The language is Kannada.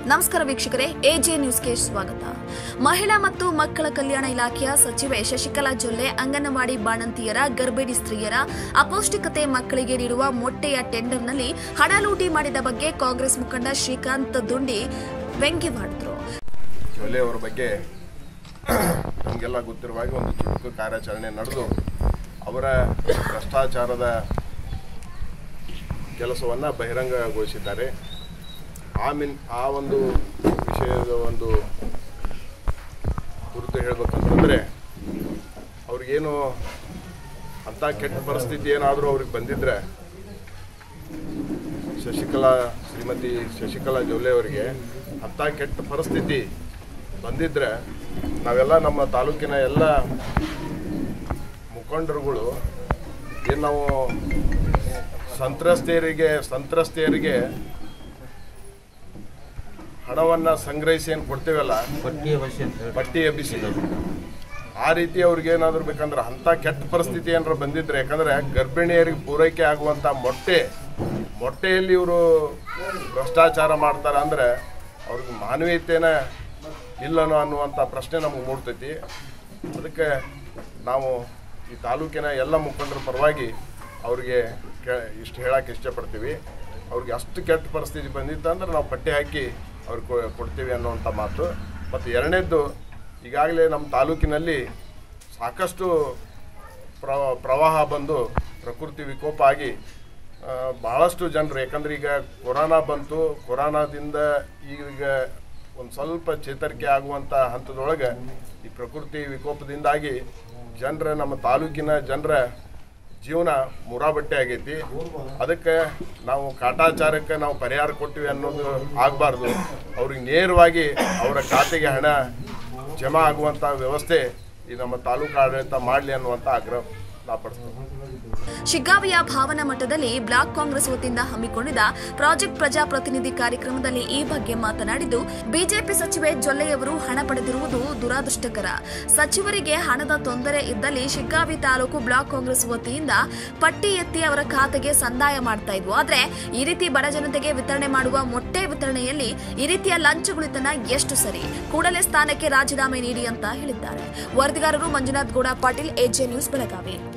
ನಮಸ್ಕಾರ ವೀಕ್ಷಕರೇ ಎಜೆ ನ್ಯೂಸ್ಗೆ ಸ್ವಾಗತ ಮಹಿಳಾ ಮತ್ತು ಮಕ್ಕಳ ಕಲ್ಯಾಣ ಇಲಾಖೆಯ ಸಚಿವೆ ಶಶಿಕಲಾ ಜೊಲ್ಲೆ ಅಂಗನವಾಡಿ ಬಾಣಂತಿಯರ ಗರ್ಭಿಣಿ ಸ್ತ್ರೀಯರ ಅಪೌಷ್ಟಿಕತೆ ಮಕ್ಕಳಿಗೆ ನೀಡುವ ಮೊಟ್ಟೆಯ ಟೆಂಡರ್ನಲ್ಲಿ ಹಣ ಲೂಟಿ ಮಾಡಿದ ಬಗ್ಗೆ ಕಾಂಗ್ರೆಸ್ ಮುಖಂಡ ಶ್ರೀಕಾಂತ್ ದುಂಡಿ ವ್ಯಂಗ್ಯವಾಡಿದ್ರು ಜೊಲೆ ಅವರ ಬಗ್ಗೆ ನಮಗೆಲ್ಲ ಗೊತ್ತಿರುವ ಹಾಗೆ ಒಂದು ಚುಟುಕು ಕಾರ್ಯಾಚರಣೆ ನಡೆದು ಅವರ ಭ್ರಷ್ಟಾಚಾರದ ಕೆಲಸವನ್ನು ಬಹಿರಂಗಗೊಳಿಸಿದ್ದಾರೆ ಆ ಮಿನ್ ಆ ಒಂದು ವಿಷಯದ ಒಂದು ಕುರಿತು ಹೇಳ್ಬೇಕಂತಂದರೆ ಅವ್ರಿಗೇನು ಅಂಥ ಕೆಟ್ಟ ಪರಿಸ್ಥಿತಿ ಏನಾದರೂ ಅವ್ರಿಗೆ ಬಂದಿದ್ದರೆ ಶಶಿಕಲಾ ಶ್ರೀಮತಿ ಶಶಿಕಲಾ ಜೊಲ್ಲೆ ಅವರಿಗೆ ಅಂಥ ಕೆಟ್ಟ ಪರಿಸ್ಥಿತಿ ಬಂದಿದ್ದರೆ ನಾವೆಲ್ಲ ನಮ್ಮ ತಾಲೂಕಿನ ಎಲ್ಲ ಮುಖಂಡರುಗಳು ಏನು ನಾವು ಸಂತ್ರಸ್ತೆಯರಿಗೆ ಸಂತ್ರಸ್ತೆಯರಿಗೆ ಹಣವನ್ನು ಸಂಗ್ರಹಿಸಿ ಏನು ಕೊಡ್ತೇವಲ್ಲ ಪಟ್ಟಿ ಅವಶ್ಯ ಅಂತ ಹೇಳಿ ಪಟ್ಟಿ ಎಬ್ಬಿಸಿ ಆ ರೀತಿ ಅವ್ರಿಗೆ ಏನಾದ್ರು ಬೇಕಂದ್ರೆ ಅಂಥ ಕೆಟ್ಟ ಪರಿಸ್ಥಿತಿ ಏನಾರು ಬಂದಿದ್ರೆ ಯಾಕಂದ್ರೆ ಗರ್ಭಿಣಿಯರಿಗೆ ಪೂರೈಕೆ ಆಗುವಂಥ ಮೊಟ್ಟೆ ಮೊಟ್ಟೆಯಲ್ಲಿ ಇವರು ಭ್ರಷ್ಟಾಚಾರ ಮಾಡ್ತಾರೆ ಅಂದ್ರೆ ಅವ್ರಿಗೆ ಮಾನವೀಯತೆನ ಇಲ್ಲನೋ ಅನ್ನುವಂಥ ಪ್ರಶ್ನೆ ನಮಗೆ ಮೂಡ್ತೈತಿ ಅದಕ್ಕೆ ನಾವು ಈ ತಾಲೂಕಿನ ಎಲ್ಲ ಮುಖಂಡರ ಪರವಾಗಿ ಅವ್ರಿಗೆ ಕೇ ಇಷ್ಟು ಹೇಳಕ್ಕೆ ಇಷ್ಟಪಡ್ತೀವಿ ಅವ್ರಿಗೆ ಅಷ್ಟು ಕೆಟ್ಟ ಪರಿಸ್ಥಿತಿ ಬಂದಿತ್ತು ಅಂದ್ರೆ ನಾವು ಪಟ್ಟಿ ಹಾಕಿ ಅವ್ರಿಗೆ ಕೊ- ಕೊಡ್ತೀವಿ ಅನ್ನುವಂಥ ಮಾತು ಮತ್ತು ಎರಡನೇದ್ದು ಈಗಾಗಲೇ ನಮ್ಮ ತಾಲೂಕಿನಲ್ಲಿ ಸಾಕಷ್ಟು ಪ್ರ ಪ್ರವಾಹ ಬಂದು ಪ್ರಕೃತಿ ವಿಕೋಪ ಆಗಿ ಆ, ಭಾಳಷ್ಟು ಜನರು ಯಾಕಂದ್ರೆ ಈಗ ಕೊರೋನಾ ಬಂತು ಕೊರೋನಾದಿಂದ ಈಗ ಒಂದು ಸ್ವಲ್ಪ ಚೇತರಿಕೆ ಆಗುವಂಥ ಹಂತದೊಳಗೆ ಈ ಪ್ರಕೃತಿ ವಿಕೋಪದಿಂದಾಗಿ ಜನರ ನಮ್ಮ ತಾಲೂಕಿನ ಜನರ ಜೀವನ ಮುರಾಬಟ್ಟೆ ಆಗೈತಿ ಅದಕ್ಕೆ ನಾವು ಕಾಟಾಚಾರಕ್ಕೆ ನಾವು ಪರಿಹಾರ ಕೊಟ್ಟಿವಿ ಅನ್ನೋದು ಆಗಬಾರ್ದು ಅವ್ರಿಗೆ ನೇರವಾಗಿ ಅವರ ಖಾತೆಗೆ ಹಣ ಜಮಾ ಆಗುವಂಥ ವ್ಯವಸ್ಥೆ ಈ ನಮ್ಮ ತಾಲೂಕು ಆಡಳಿತ ಮಾಡಲಿ ಅನ್ನುವಂಥ ಆಗ್ರಹ ನಾ ಪಡಿಸ್ತೀನಿ ಶಿಗ್ಗಾವಿಯ ಭಾವನಾ ಮಠದಲ್ಲಿ ಬ್ಲಾಕ್ ಕಾಂಗ್ರೆಸ್ ವತಿಯಿಂದ ಹಮ್ಮಿಕೊಂಡಿದ್ದ ಪ್ರಾಜೆಕ್ಟ್ ಪ್ರಜಾಪ್ರತಿನಿಧಿ ಕಾರ್ಯಕ್ರಮದಲ್ಲಿ ಈ ಬಗ್ಗೆ ಮಾತನಾಡಿದ್ದು ಬಿಜೆಪಿ ಸಚಿವೆ ಜೊಲ್ಲೆಯವರು ಹಣ ಪಡೆದಿರುವುದು ದುರಾದೃಷ್ಟಕರ ಸಚಿವರಿಗೆ ಹಣದ ತೊಂದರೆ ಇದ್ದಲ್ಲಿ ಶಿಗ್ಗಾವಿ ತಾಲೂಕು ಬ್ಲಾಕ್ ಕಾಂಗ್ರೆಸ್ ವತಿಯಿಂದ ಪಟ್ಟಿ ಎತ್ತಿ ಅವರ ಖಾತೆಗೆ ಸಂದಾಯ ಮಾಡ್ತಾ ಇದ್ವು ಆದ್ರೆ ಈ ರೀತಿ ಬಡ ಜನತೆಗೆ ವಿತರಣೆ ಮಾಡುವ ಮೊಟ್ಟೆ ವಿತರಣೆಯಲ್ಲಿ ಈ ರೀತಿಯ ಲಂಚಗುಳಿತನ ಎಷ್ಟು ಸರಿ ಕೂಡಲೇ ಸ್ಥಾನಕ್ಕೆ ರಾಜೀನಾಮೆ ನೀಡಿ ಅಂತ ಹೇಳಿದ್ದಾರೆ ವರದಿಗಾರರು ಮಂಜುನಾಥ್ ಗೌಡ ಪಾಟೀಲ್ ಎಜೆ ನ್ಯೂಸ್ ಬೆಳಗಾವಿ